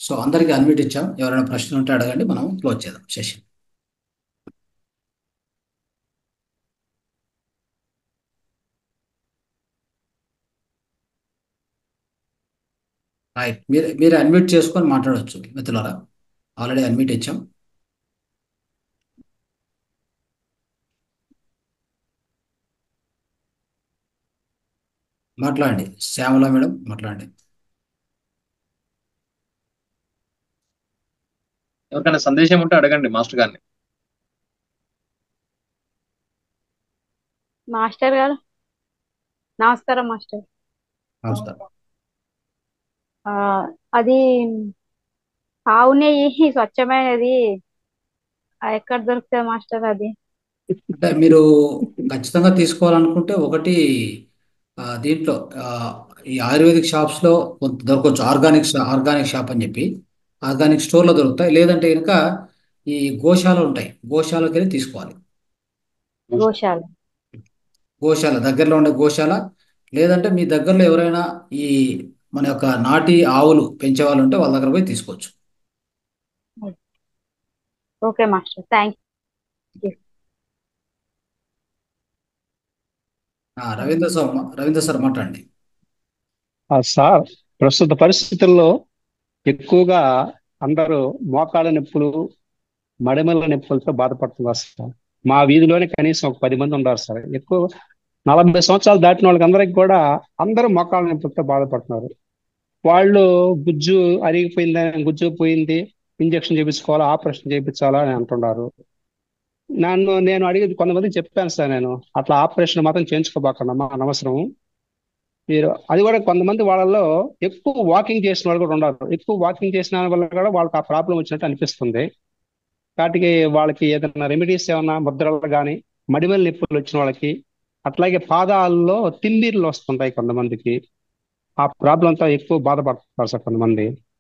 So అందరికీ unmute ఇచ్చాం ఎవరైనా ప్రశ్నలు ఉంటే అడగండి మనం క్లోజ్ చేద్దాం సెషన్ రైట్ మీరు మీరు అన్మ్యూట్ చేసుకొని మాట్లాడవచ్చు మిత్రులారా ఆల్రెడీ అన్మ్యూట్ ఇచ్చాం మాట్లాడండి శ్యామల మేడం మాట్లాడండి ఎవరికైనా సందేశం ఉంటే అడగండి మాస్టర్ గారిని మాస్టర్ గారు నమస్కారం మాస్టర్ నమస్కారం ఆ, అది ఆవు నెయ్యి స్వచ్ఛమైనది ఆ, ఎక్కడ దొరుకుతుంది మాస్టర్ అది అంటే మీరు ఖచ్చితంగా తీసుకోవాలనుకుంటే ఒకటి ఆ, దీంట్లో ఆ, ఈ ఆయుర్వేదిక్ షాప్స్లో కొంత దొరకవచ్చు ఆర్గానిక్ ఆర్గానిక్ షాప్ అని చెప్పి ఆర్గానిక్ స్టోర్లో దొరుకుతాయి లేదంటే కనుక ఈ గోశాల ఉంటాయి గోశాలకు వెళ్ళి తీసుకోవాలి గోశాల గోశాల దగ్గరలో ఉండే గోశాల లేదంటే మీ దగ్గరలో ఎవరైనా ఈ మన యొక్క నాటి ఆవులు పెంచే వాళ్ళు ఉంటే వాళ్ళ దగ్గర పోయి తీసుకోవచ్చు ఓకే మాస్టర్ థ్యాంక్ యూ ఆ, రవీంద్ర సార్ రవీంద్ర సార్ మాట్లాడండి ఆ సార్ ప్రస్తుత పరిస్థితుల్లో ఎక్కువగా అందరూ మోకాళ్ళ నొప్పులు మడిమల నొప్పులతో బాధపడుతున్నారు సార్ మా వీధిలోనే కనీసం ఒక పది మంది ఉన్నారు సార్ ఎక్కువ నలభై సంవత్సరాలు దాటిన వాళ్ళకి అందరికి కూడా అందరూ మోకాళ్ళ నొప్పులతో బాధపడుతున్నారు వాళ్ళు గుజ్జు అరిగిపోయింది గుజ్జు పోయింది ఇంజక్షన్ చేయించుకోవాలా ఆపరేషన్ చేయించాలా అని అంటున్నారు నన్ను నేను అడిగి కొంతమంది చెప్పాను సార్ నేను అట్లా ఆపరేషన్ మాత్రం చేయించుకోబాకండి అమ్మా అనవసరం మీరు అది కూడా కొంతమంది వాళ్ళలో ఎక్కువ వాకింగ్ చేసిన వాళ్ళు కూడా ఉన్నారు ఎక్కువ వాకింగ్ చేసిన వల్ల కూడా వాళ్ళకి ఆ ప్రాబ్లం వచ్చినట్టు అనిపిస్తుంది వాటికి వాళ్ళకి ఏదైనా రెమెడీస్ ఏమన్నా ముద్రలు కానీ మడిమల నొప్పులు వచ్చిన వాళ్ళకి అట్లాగే పాదాల్లో తిమ్మిర్లు వస్తుంటాయి కొంతమందికి ఆ ప్రాబ్లంతో ఎక్కువ బాధపడుతున్నారు సార్ కొంతమంది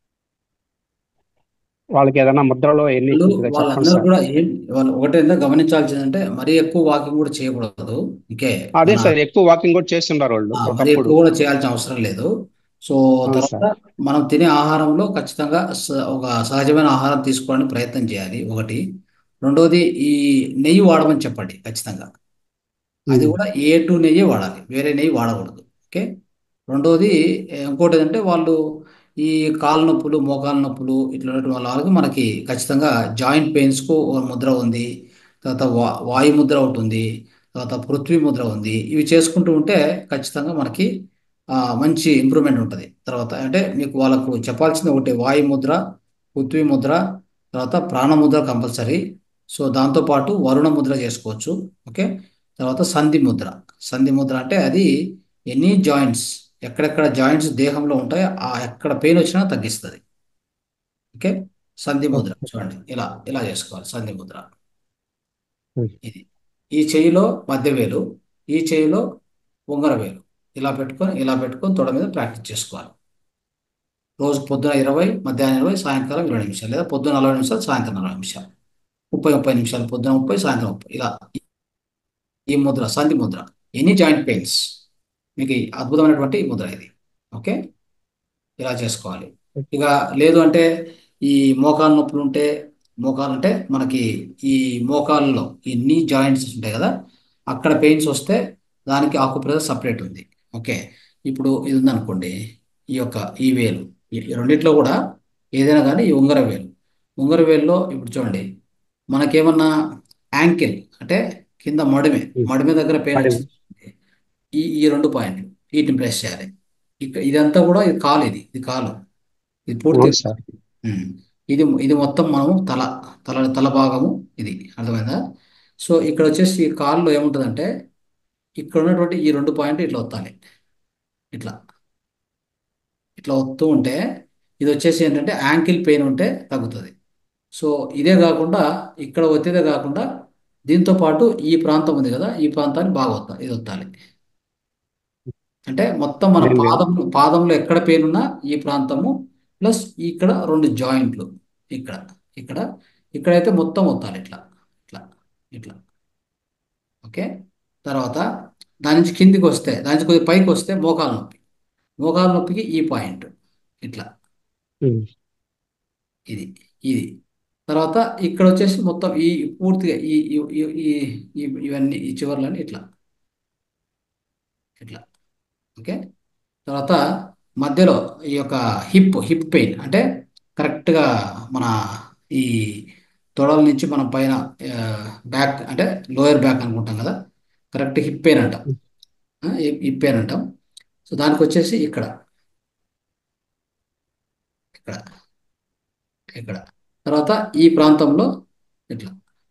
వాళ్ళకి ఏదైనా ముద్రలో ఎన్ని వాళ్ళు కొద్దిగా చెప్పండి వాళ్ళందరూ సార్ కూడా ఏం వాళ్ళు ఒకటేందో గమనించాల్సిందంటే మరీ ఎక్కువ వాకింగ్ కూడా చేయకూడదు ఇంకే అదే మన సార్ ఎక్కువ వాకింగ్ కూడా చేస్తున్నారు వాళ్ళు ఆ, మరి ఒకప్పుడు ఎక్కువ కూడా చేయాల్సిన అవసరం లేదు సో అవును తర్వాత సార్ మనం తినే ఆహారంలో ఖచ్చితంగా స- ఒక సహజమైన ఆహారం తీసుకోవడానికి ప్రయత్నం చేయాలి ఒకటి రెండోది ఈ నెయ్యి వాడమని చెప్పండి ఖచ్చితంగా అది ఉమ్, కూడా ఏ టూ నెయ్యి వాడాలి వేరే నెయ్యి వాడకూడదు ఓకే రెండోది ఏ, ఇంకోటి ఏంటంటే వాళ్ళు ఈ కాళ్ళ నొప్పులు మోకాళ్ళ నొప్పులు ఇట్లాంటి వాళ్ళకి మనకి ఖచ్చితంగా జాయింట్ పెయిన్స్కు ఒక ముద్ర ఉంది తర్వాత వా వాయు ముద్ర ఒకటి ఉంది తర్వాత పృథ్వీ ముద్ర ఉంది ఇవి చేసుకుంటూ ఉంటే ఖచ్చితంగా మనకి ఆ, మంచి ఇంప్రూవ్మెంట్ ఉంటుంది తర్వాత అంటే మీకు వాళ్ళకు చెప్పాల్సింది ఒకటి వాయు ముద్ర పృథ్వీ ముద్ర తర్వాత ప్రాణముద్ర కంపల్సరీ సో దాంతోపాటు వరుణ ముద్ర చేసుకోవచ్చు ఓకే తర్వాత సంధి ముద్ర సంధి ముద్ర అంటే అది ఎనీ జాయింట్స్ ఎక్కడెక్కడ జాయింట్స్ దేహంలో ఉంటాయో ఆ ఎక్కడ పెయిన్ వచ్చినా తగ్గిస్తుంది ఓకే సంధి ముద్ర చూడండి ఇలా ఇలా చేసుకోవాలి సంధి ముద్ర ఉమ్, ఇది ఈ చెయ్యిలో మధ్య వేలు ఈ చెయ్యిలో ఉంగర వేలు ఇలా పెట్టుకొని ఇలా పెట్టుకొని తొడ మీద ప్రాక్టీస్ చేసుకోవాలి రోజు పొద్దున ఇరవై మధ్యాహ్నం ఇరవై సాయంకాలం ఇరవై నిమిషాలు లేదా పొద్దున నలభై నిమిషాలు సాయంత్రం నలభై నిమిషాలు ముప్పై ముప్పై నిమిషాలు పొద్దున ముప్పై సాయంత్రం ముప్పై ఇలా ఈ ముద్ర సంధి ముద్ర ఎనీ జాయింట్ పెయిన్స్ మీకు ఈ అద్భుతమైనటువంటి ఈ ముద్ర ఇది ఓకే ఇలా చేసుకోవాలి ఇక లేదు అంటే ఈ మోకాలు నొప్పులు ఉంటే మోకాలు అంటే మనకి ఈ మోకాళ్ళలో ఈ నీ జాయింట్స్ ఉంటాయి కదా అక్కడ పెయిన్స్ వస్తే దానికి ఆకుప్రెజర్ సపరేట్ ఉంది ఓకే ఇప్పుడు ఇది ఉందనుకోండి ఈ యొక్క ఈ వేలు ఈ ఈ రెండిట్లో కూడా ఏదైనా కానీ ఈ ఉంగర వేలు ఉంగర వేలులో ఇప్పుడు చూడండి మనకేమన్నా యాంకిల్ అంటే కింద మడిమె ఉమ్, మడిమె దగ్గర పెయిన్ మరి వచ్చింది ఈ ఈ రెండు పాయింట్లు వీటిని ప్రెస్ చేయాలి ఇక ఇదంతా కూడా ఇది కాలు ఇది ఇది కాలు ఇది పూర్తిగా అవును సార్ ఉమ్. ఇది ఇది మొత్తం మనము తల తల తల భాగము ఇది అర్థమైందా సో ఇక్కడ వచ్చేసి ఈ కాల్లో ఏముంటుందంటే ఇక్కడ ఉన్నటువంటి ఈ రెండు పాయింట్లు ఇట్లా వత్తాలి ఇట్లా ఇట్లా వస్తూ ఉంటే ఇది వచ్చేసి ఏంటంటే యాంకిల్ పెయిన్ ఉంటే తగ్గుతుంది సో ఇదే కాకుండా ఇక్కడ ఒత్తిదే కాకుండా దీంతో పాటు ఈ ప్రాంతం ఉంది కదా ఈ ప్రాంతాన్ని బాగా వత్తా ఇది వత్తాలి అంటే మొత్తం మన నేను పాదం పాదంలో ఎక్కడ పెయిన్ ఉన్నా ఈ ప్రాంతము ప్లస్ ఇక్కడ రెండు జాయింట్లు ఇక్కడ ఇక్కడ ఇక్కడైతే మొత్తం వత్తాలి ఇట్లా ఇట్లా ఇట్లా ఓకే తర్వాత దాని నుంచి కిందికి వస్తే దాని నుంచి కొద్దిగా పైకి వస్తే మోకాలు నొప్పి మోకాలు నొప్పికి ఈ పాయింట్ ఇట్లా ఉమ్, ఇది ఇది తర్వాత ఇక్కడ వచ్చేసి మొత్తం ఈ పూర్తిగా ఈ ఈ- ఈ- ఈ- ఈ- ఇవన్నీ ఈ చివర్లన్నీ ఇట్లా ఇట్లా ఓకే తర్వాత మధ్యలో ఈ యొక్క హిప్ హిప్ పెయిన్ అంటే కరెక్ట్గా మన ఈ తొడల నుంచి మనం పైన బ్యాక్ అంటే లోయర్ బ్యాక్ అనుకుంటాం కదా కరెక్ట్ హిప్ పెయిన్ అంటాం ఆ, హిప్ హిప్ పెయిన్ అంటాం సో దానికి వచ్చేసి ఇక్కడ ఇక్కడ ఇక్కడ తర్వాత ఈ ప్రాంతంలో ఇట్లా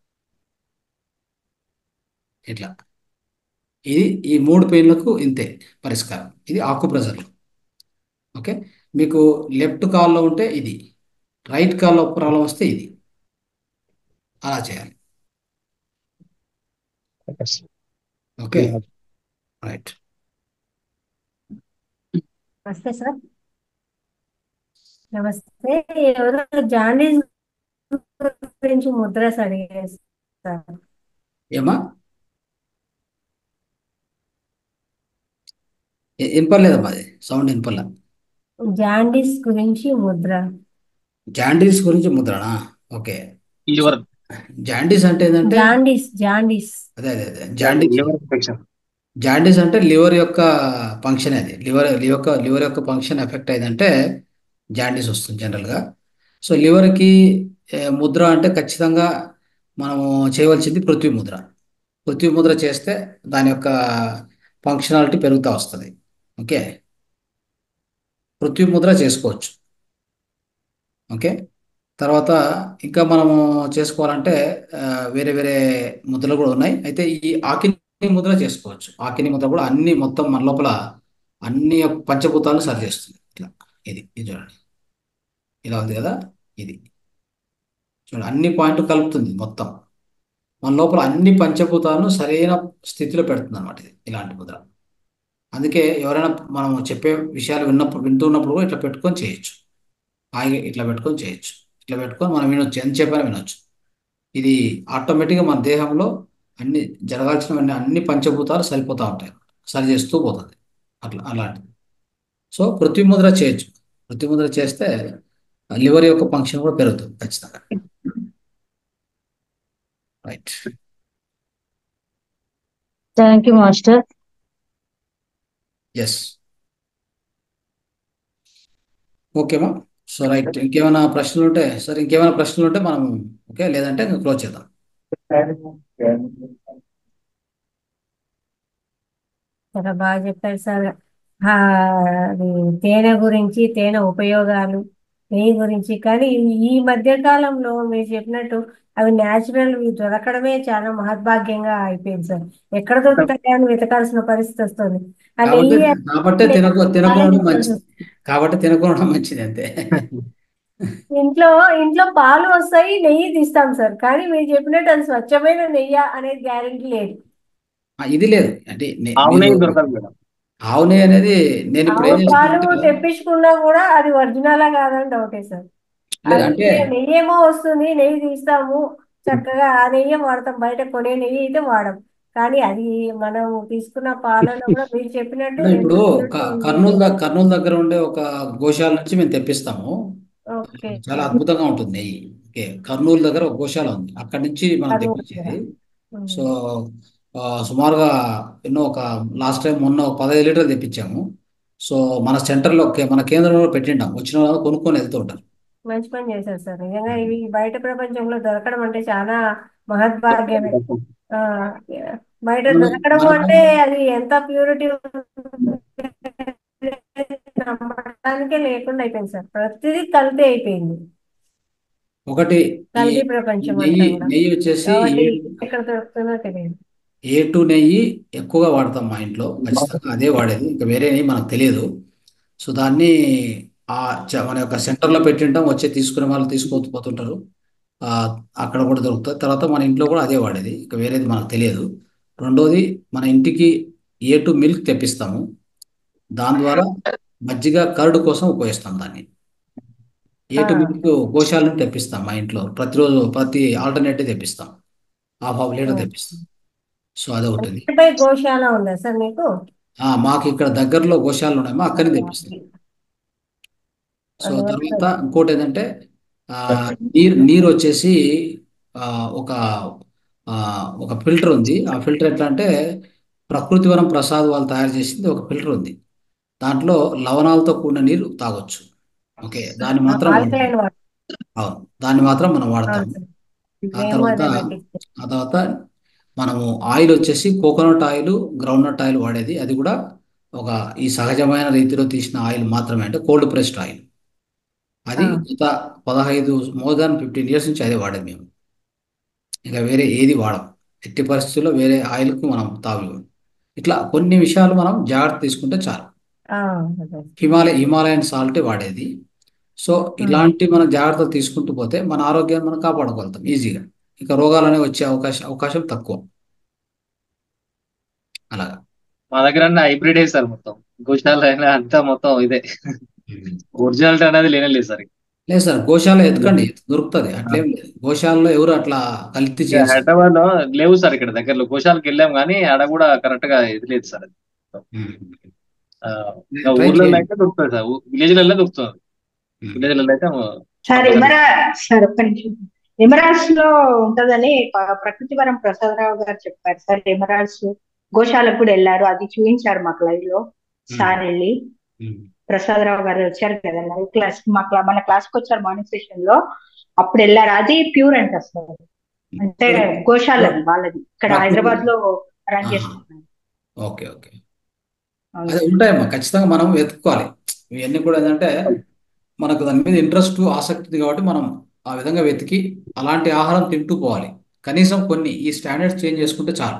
ఇట్లా ఇది ఈ మూడు పెయిన్లకు ఇంతే పరిష్కారం ఇది ఆకుప్రెషర్లో ఓకే మీకు లెఫ్ట్ కాల్లో ఉంటే ఇది రైట్ కాల్లో ప్రాబ్లం వస్తే ఇది అలా చేయాలి ఓకే సార్. ఓకే రైట్ నమస్తే సార్ నమస్తే ఎవరో జాండీస్ గురించి ముద్రస్ అడిగారు సార్ ఏమా ఏ- వినపడలేదమ్మా అది సౌండ్ వినపడలే జాండీస్ గురించి ముద్ర జాండీస్ గురించి ముద్రనా ఓకే లివర్ జాండీస్ అంటే ఏంటంటే జాండీస్ జాండీస్ అదే అదే అదే జాండీస్ లివర్ ఇన్ఫెక్షన్ జాండీస్ అంటే లివర్ యొక్క ఫంక్షన్ అది లివర్ యొక్క లివర్ యొక్క ఫంక్షన్ ఎఫెక్ట్ అయిందంటే జాండీస్ వస్తుంది జనరల్గా సో లివర్కి ముద్ర అంటే ఖచ్చితంగా మనము చేయవలసింది పృథ్వీ ముద్ర పృథ్వీ ముద్ర చేస్తే దాని యొక్క ఫంక్షనాలిటీ పెరుగుతూ వస్తుంది ఓకే పృథ్వీ ముద్ర చేసుకోవచ్చు ఓకే తర్వాత ఇంకా మనము చేసుకోవాలంటే ఆ, వేరే వేరే ముద్రలు కూడా ఉన్నాయి అయితే ఈ ఆకిని ముద్ర చేసుకోవచ్చు ఆకిని ముద్ర కూడా అన్ని మొత్తం మన లోపల అన్ని పంచభూతాలను సరి చేస్తుంది ఇట్లా ఇది ఇది చూడండి ఇలా ఉంది కదా ఇది చూడండి అన్ని పాయింట్ కలుపుతుంది మొత్తం మన లోపల అన్ని పంచభూతాలను సరైన స్థితిలో పెడుతుంది అనమాట ఇది ఇలాంటి ముద్ర అందుకే ఎవరైనా మనం చెప్పే విషయాలు విన్నప్పుడు వింటున్నప్పుడు కూడా ఇట్లా పెట్టుకొని చేయొచ్చు హాయిగా ఇట్లా పెట్టుకొని చేయొచ్చు ఇట్లా పెట్టుకొని మనం వినొచ్చు ఎంత చెప్పైనా వినొచ్చు ఇది ఆటోమేటిక్గా మన దేహంలో అన్ని జరగాల్సినవన్నీ అన్ని పంచభూతాలు సరిపోతూ ఉంటాయి సరి చేస్తూ పోతుంది అట్లా అలాంటిది సో పృథ్వీ ముద్ర చేయొచ్చు పృథ్వీ ముద్ర చేస్తే లివర్ యొక్క ఫంక్షన్ కూడా పెరుగుతుంది ఖచ్చితంగా right thank you master yes ఓకేమా సో రైట్ ఇంకేమైనా ప్రశ్నలు ఉంటే సరే ఇంకేమైనా ప్రశ్నలు ఉంటే మనం ఓకే లేదంటే ఇంకా క్లోజ్ చేద్దాం చాలా బాగా చెప్పారు సార్ ఆ, అది తేనె గురించి తేనె ఉపయోగాలు నెయ్యి గురించి కానీ ఈ- ఈ మధ్య కాలంలో మీరు చెప్పినట్టు అవి న్యాచురల్ దొరకడమే చాలా మహద్భాగ్యంగా అయిపోయింది సార్ ఎక్కడ దొరుకుతాయో అని వెతకాల్సిన పరిస్థితి వస్తుంది ఆ కాబట్టి నెయ్యి కాబట్టి తినకు తినకుండా ఆలోచించాల్సి మంచిది వస్తుంది. కాబట్టి తినకుండా మంచిది అంతే ఇంట్లో ఇంట్లో పాలు వస్తాయి నెయ్యి తీస్తాం సార్ కానీ మీరు చెప్పినట్టు అది స్వచ్ఛమైన నెయ్యి అనేది గ్యారెంటీ లేదు ఆ, ఇది లేదు అంటే నే- ఆవు మీరు నెయ్యి దొరకదు మేడం ఆవు నెయ్యి అనేది నేను ఇప్పుడు ఏం ఆవు పాలు చేస్తున్నానంటే తెప్పించుకున్నా కూడా అది ఒరిజినలా కాదని డౌటే సార్ లేదు అది అంటే నెయ్యి ఏమో వస్తుంది నెయ్యి తీస్తాము చక్కగా ఆ నెయ్యి వాడతాం బయట కొనే నెయ్యి అయితే వాడం కానీ అది మనం తీసుకున్న పాలలో కూడా మీరు చెప్పినట్టు అంటే ఇప్పుడు ఎంత క- purity కర్నూలు ఉంది. దగ్గర కర్నూలు దగ్గర ఉండే ఒక గోశాల నుంచి మేము తెప్పిస్తాము ఓకే చాలా అద్భుతంగా ఉంటుంది నెయ్యి ఓకే కర్నూలు దగ్గర ఒక గోశాల ఉంది అక్కడి నుంచి మనం కర్నూలు దగ్గర తెప్పించేది ఉమ్. సో ఆ, సుమారుగా ఎన్నో ఒక లాస్ట్ టైం మొన్న ఒక పదహైదు లీటర్లు తెప్పించాము సో మన సెంటర్లో కే- మన కేంద్రంలో పెట్టింటాం వచ్చిన వాళ్ళు కొనుక్కొని వెళ్తూ ఉంటారు మంచి పని చేశారు సార్ నిజంగా ఇవి బయట ప్రపంచంలో దొరకడం అంటే చాలా మహద్భాగ్యమే ఆ, బయట మనం దొరకడం మనం అంటే అది ఎంత ప్యూరిటీ నమ్మడానికే లేకుండా అయిపోయింది సార్ ప్రతిదీ కల్తీ అయిపోయింది ఒకటి ఈ కల్తీ ప్రపంచం అంతా నెయ్యి కూడా నెయ్యి వచ్చేసి కాబట్టి ఏ ఎక్కడ దొరుకుతుందో తెలియదు ఏ టూ నెయ్యి ఎక్కువగా వాడతాం మా ఇంట్లో ఖచ్చితంగా అదే వాడేది ఇంకా వేరే నెయ్యి మనకు తెలియదు సో దాన్ని ఆ చ- మన యొక్క సెంటర్లో పెట్టింటాం వచ్చే తీసుకునే వాళ్ళు తీసుకొని పోతుంటారు ఆ, అక్కడ కూడా దొరుకుతుంది తర్వాత మన ఇంట్లో కూడా అదే వాడేది ఇంకా వేరేది మనకు తెలియదు రెండోది మన ఇంటికి ఏ టూ మిల్క్ తెప్పిస్తాము దాని ద్వారా మజ్జిగ కర్డ్ కోసం ఉపయోగిస్తాం దాన్ని ఏ ఆ, టూ మిల్క్ గోశాల నుంచి తెప్పిస్తాం మా ఇంట్లో ప్రతిరోజు ప్రతి ఆల్టర్నేటివ్ తెప్పిస్తాం హాఫ్ హాఫ్ లీటర్ ఓ. తెప్పిస్తాం సో అదే ఉంటుంది పై గోశాల ఉందా సార్ మీకు ఆ, మాకు ఇక్కడ దగ్గరలో గోశాలలు ఉన్నాయో అక్కడి నుంచి తెప్పిస్తాం సో అందువల్ల తర్వాత ఇంకోటి ఏంటంటే ఆ, నీరు నీరు వచ్చేసి ఆ, ఒక ఆ, ఒక ఫిల్టర్ ఉంది ఆ ఫిల్టర్ ఎట్లా అంటే ప్రకృతి వనం ప్రసాద్ వాళ్ళు తయారు చేసింది ఒక ఫిల్టర్ ఉంది దాంట్లో లవణాలతో కూడిన నీరు తాగొచ్చు ఓకే దాన్ని మాత్రం ఆల్కలైన్ వాటర్ అవును దాన్ని మాత్రం మనం వాడతాము అవును సార్. ఆ మేము తర్వాత అదే పెట్టిస్తాం ఆ తర్వాత మనము ఆయిల్ వచ్చేసి కోకోనట్ ఆయిల్ గ్రౌండ్నట్ ఆయిల్ వాడేది అది కూడా ఒక ఈ సహజమైన రీతిలో తీసిన ఆయిల్ మాత్రమే అంటే కోల్డ్ ప్రెస్డ్ ఆయిల్ అది ఆ. గత పదహైదు మోర్ దాన్ ఫిఫ్టీన్ ఇయర్స్ నుంచి అదే వాడేది మేము ఇక వేరే ఏది వాడం ఎట్టి పరిస్థితుల్లో వేరే ఆయిల్కు మనం తావి ఇట్లా కొన్ని విషయాలు మనం జాగ్రత్త తీసుకుంటే చాలు ఆ, అదే. హిమాలయ హిమాలయన్ సాల్ట్ వాడేది సో ఇలాంటి మనం జాగ్రత్తలు తీసుకుంటూ పోతే మన ఆరోగ్యాన్ని మనం కాపాడుకోగలుగుతాం ఈజీగా ఇక రోగాలు అనేవి వచ్చే అవకాశం అవకాశం తక్కువ అలాగా మా దగ్గర అన్ని హైబ్రిడ్ సార్ మొత్తం గోశాల అయినా అంతా మొత్తం ఇదే ఒరిజినాలిటీ అనేది లేనే లేదు సార్ లేదు సార్ గోశాల ఎతకండి దొరుకుతుంది అట్లేం లేదు గోశాలలో ఎవరు అట్లా కల్తీ ఇక చేయరు సార్. హైదరాబాద్ లో లేవు సార్ ఇక్కడ దగ్గరలో గోశాలకు వెళ్ళాం కానీ ఆడ కూడా కరెక్ట్ గా ఇది లేదు సార్ అది. ఉమ్. ఆ, ఇంకా ట్రై ఊర్లలో చేయండి. అయితే దొరుకుతుంది సార్ విలేజ్లలో దొరుకుతుంది ఉమ్. విలేజ్లలో అయితే సార్ ఎమరా సార్ ఒక్క నిమిషం ఎమరాల్డ్స్ లో ఉంటదని ప- ప్రకృతి వరం ప్రసాదరావు గారు చెప్పారు సార్ ఎమరాల్డ్స్ గోశాలకు కూడా వెళ్ళారు అది చూపించారు మాకు లైవ్ లో సార్ వెళ్ళి ఉమ్. ప్రసాదరావు గారు వచ్చారు కదా లైవ్ క్లాస్ మా క్లా మన క్లాస్ కి వచ్చారు మార్నింగ్ సెషన్ లో అప్పుడు వెళ్ళారు అది ప్యూర్ అంట సార్ అంటే గోశాలది వాళ్ళది ఇక్కడ ప్రకృతి- హైదరాబాద్ లో రన్ ఆ. చేస్తున్నారు ఓకే ఓకే అవును అదే ఉంటాయమ్మా ఖచ్చితంగా మనం వెతుక్కోవాలి ఇవన్నీ కూడా ఏంటంటే మనకు దాని మీద ఇంట్రెస్ట్ ఆసక్తి ఉంది కాబట్టి మనం ఆ విధంగా వెతికి అలాంటి ఆహారం తింటూ పోవాలి కనీసం కొన్ని ఈ స్టాండర్డ్స్ చేంజ్ చేసుకుంటే చాలు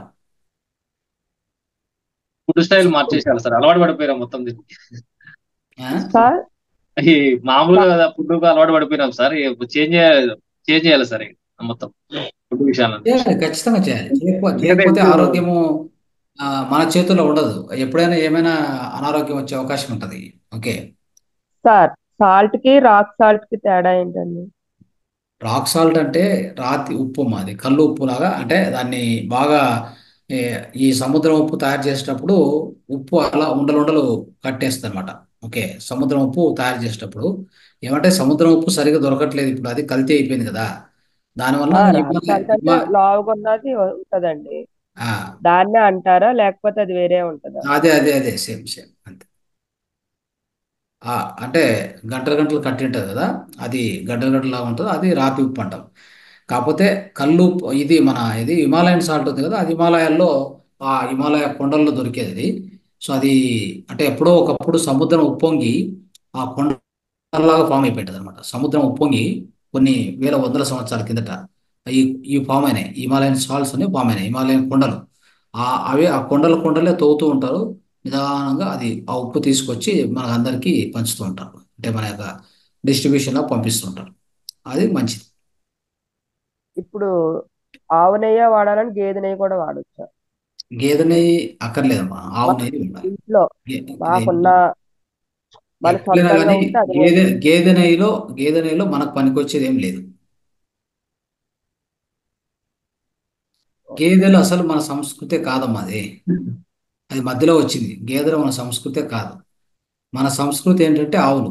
ఫుడ్ స్టైల్ మార్చేసారు సార్ అలవాటు పడిపోయారు మొత్తం దీనికి ఆ? సార్ ఈ మామూలుగా ఫుడ్ అలవాటు పడిపోయినాం సార్ చేంజ్ చేంజ్ చేయాలి సార్ ఇక మొత్తం ఫుడ్ విషయాలను చేయాలి ఖచ్చితంగా చేయాలి చేయకపో చేయకపోతే ఆరోగ్యము ఆ, మన చేతుల్లో ఉండదు ఎప్పుడైనా ఏమైనా అనారోగ్యం వచ్చే అవకాశం ఉంటుంది ఓకే సార్ సాల్ట్ కి రాక్ సాల్ట్ కి తేడా ఏంటండి రాక్ సాల్ట్ అంటే రాతి ఉప్పు మాది కల్లు ఉప్పు లాగా అంటే దాన్ని బాగా ఏ, ఈ సముద్రం ఉప్పు తయారు చేసేటప్పుడు ఉప్పు అలా ఉండలు ఉండలు కట్టేస్తుంది అనమాట ఓకే సముద్రం ఉప్పు తయారు చేసేటప్పుడు ఏమంటే సముద్రం ఉప్పు సరిగా దొరకట్లేదు ఇప్పుడు అది కల్తీ అయిపోయింది కదా దానివల్ల ఆ, ఈ రాక్ హిమా- సాల్ట్ అంటే హిమా- లావుగా ఉన్నది ఉంటదండి ఆ, దాన్నే అంటారా లేకపోతే అది వేరే ఉంటదా అదే అదే అదే సేమ్ సేమ్ అంతే ఆ, అంటే గంటలు గంటలు కట్టి ఉంటుంది కదా అది గంటలు గంటలా ఉంటుంది అది రాతి ఉప్పు అంటాం కాకపోతే కల్లు ఉప్పు ఇది మన ఇది హిమాలయన్ సాల్ట్ ఉంది కదా అది హిమాలయాల్లో ఆ హిమాలయ కొండల్లో దొరికేది అది సో అది అంటే ఎప్పుడో ఒకప్పుడు సముద్రం ఉప్పొంగి ఆ కొండలాగా ఫామ్ అయిపోయింది అనమాట సముద్రం ఉప్పొంగి కొన్ని వేల వందల సంవత్సరాల కిందట ఈ ఈ ఫామ్ అయినాయి హిమాలయన్ సాల్ట్స్ అని ఫామ్ అయినాయి హిమాలయన్ కొండలు ఆ అవే ఆ కొండల కొండలే తవ్వుతూ ఉంటారు నిదానంగా అది ఆ ఉప్పు తీసుకొచ్చి మన అందరికీ పంచుతూ ఉంటారు అంటే మన యొక్క డిస్ట్రిబ్యూషన్లో పంపిస్తూ ఉంటారు అది మంచిది ఇప్పుడు ఆవు నెయ్యి వాడాలని గేదె నెయ్యి కూడా వాడొచ్చా గేదె నెయ్యి అక్కర్లేదమ్మా ఆవు నెయ్యి ఉండాలి ఇంట్లో గే- ఇది మాకున్న మన ఎప్పుడైనా సొంతంగా కానీ ఉంటే అది గేదె గేదె నెయ్యిలో గేదె నెయ్యిలో మనకు పనికొచ్చేది ఏం లేదు గేదెలు అసలు మన సంస్కృతే కాదమ్మా అది అది మధ్యలో వచ్చింది గేదెలు మన సంస్కృతే కాదు మన సంస్కృతి ఏంటంటే ఆవులు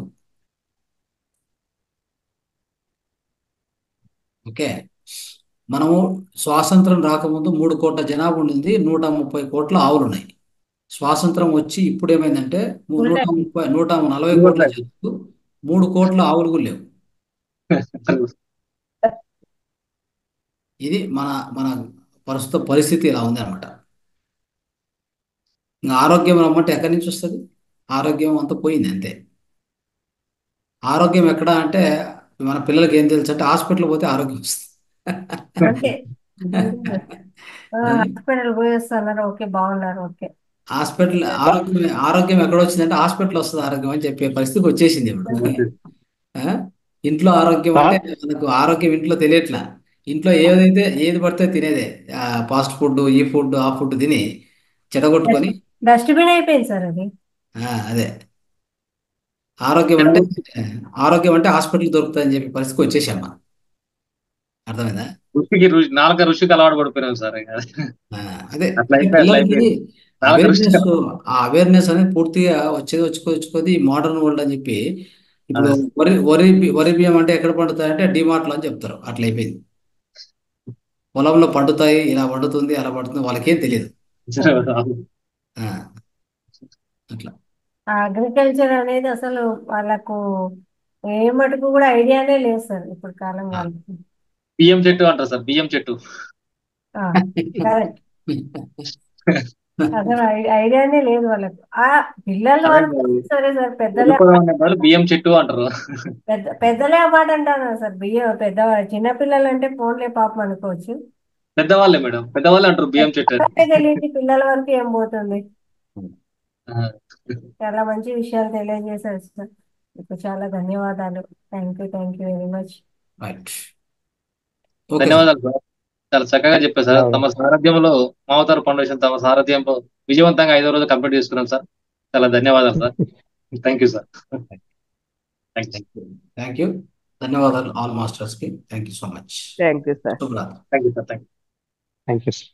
ఓకే మనము స్వాతంత్రం రాకముందు మూడు కోట్ల జనాభా ఉండింది నూట ముప్పై కోట్ల ఆవులు ఉన్నాయి స్వాతంత్రం వచ్చి ఇప్పుడు ఏమైందంటే ము- నూట ముప్పై నూట నలభై కోట్ల జనాభా మూడు కోట్ల ఆవులు కూడా లేవు ఇది మన మన ప్రస్తుత పరిస్థితి ఇలా ఉంది అనమాట ఇంకా ఆరోగ్యం రమ్మంటే ఎక్కడి నుంచి వస్తుంది ఆరోగ్యం అంతా పోయింది అంతే ఆరోగ్యం ఎక్కడ అంటే మన పిల్లలకి ఏం తెలుసు అంటే హాస్పిటల్ పోతే ఆరోగ్యం వస్తుంది అంతే హాస్పిటల్ పోయేస్తున్నారు ఓకే బాగున్నారు ఓకే హాస్పిటల్ ఆరోగ్యం ఆరోగ్యం ఎక్కడ వచ్చిందంటే హాస్పిటల్ వస్తుంది ఆరోగ్యం అని చెప్పే పరిస్థితికి వచ్చేసింది ఇప్పుడు ఆ? ఇంట్లో ఆరోగ్యం అంటే మనకు ఆరోగ్యం ఇంట్లో తెలియట్లా ఇంట్లో ఏదైతే ఏది పడితే తినేదే ఫాస్ట్ ఫుడ్ ఈ ఫుడ్ ఆ ఫుడ్ తిని చెడగొట్టుకొని డస్ట్బిన్ అయిపోయింది సార్ అది ఆ, అదే ఆరోగ్యం అంటే ఆరోగ్యం అంటే హాస్పిటల్ దొరుకుతుందని చెప్పి పరిస్థితికి వచ్చేసాం మనం అర్థమైందా రుచికి రుచి నాలుక రుచికి అలవాటు పడిపోయినాం సార్ ఇక. ఆ, అదే అట్లా అయిపోయి అట్లా పిల్లలకి అయిపోయింది నాలుక రుచి అవేర్నెస్ ఆ అవేర్నెస్ అనేది పూర్తిగా వచ్చేది వచ్చుకో వచ్చుకోది మోడర్న్ వరల్డ్ అని చెప్పి ఇప్పుడు వరి వరి బి- వరి బియ్యం అంటే ఎక్కడ పండుతాయంటే డిమార్ట్లో అని చెప్తారు అట్లా అయిపోయింది పొలంలో పండుతాయి ఇలా పండుతుంది అలా పండుతుంది వాళ్ళకేం తెలియదు ఆ, అట్లా అగ్రికల్చర్ అనేది అసలు వాళ్ళకు ఏ మటుకు కూడా ఐడియానే లేదు సార్ ఇప్పుడు కాలం వాళ్ళకి బియ్యం చెట్టు అంటారు సార్ బియ్యం చెట్టు కరెక్ట్ అసలు ఐ- ఐడియానే లేదు వాళ్ళకు ఆ పిల్లలు అనుకుంటే సరే సార్ పెద్దలే తెలుపదం అనే బదులు బియ్యం చెట్టు అంటారు పెద్ద పెద్దలే ఆ మాట అంటారు సార్ బియ్యం పెద్ద చిన్న పిల్లలు అంటే ఫోన్లే పాపం అనుకోవచ్చు పెద్దవాళ్ళే మేడం పెద్దవాళ్ళే అంటారు బియ్యం చెట్టు అని అంటే తెలియదు పిల్లల వరకు ఏం పోతుంది ఆ. చాలా మంచి విషయాలు తెలియజేశారు సార్ మీకు చాలా ధన్యవాదాలు thank you thank you very much right okay sir ధన్యవాదాలు సార్ చాలా చక్కగా చెప్పారు సార్ తమ సారథ్యంలో మావతారు ఫౌండేషన్ తమ సారథ్యంలో విజయవంతంగా ఐదో రోజు కంప్లీట్ చేసుకున్నాం సార్ చాలా ధన్యవాదాలు sir thank you sir thank you thank you ధన్యవాదాలు ఆల్ మాస్టర్స్ కి thank you so much thank you sir శుభరాత్రి thank you sir thank you thank you sir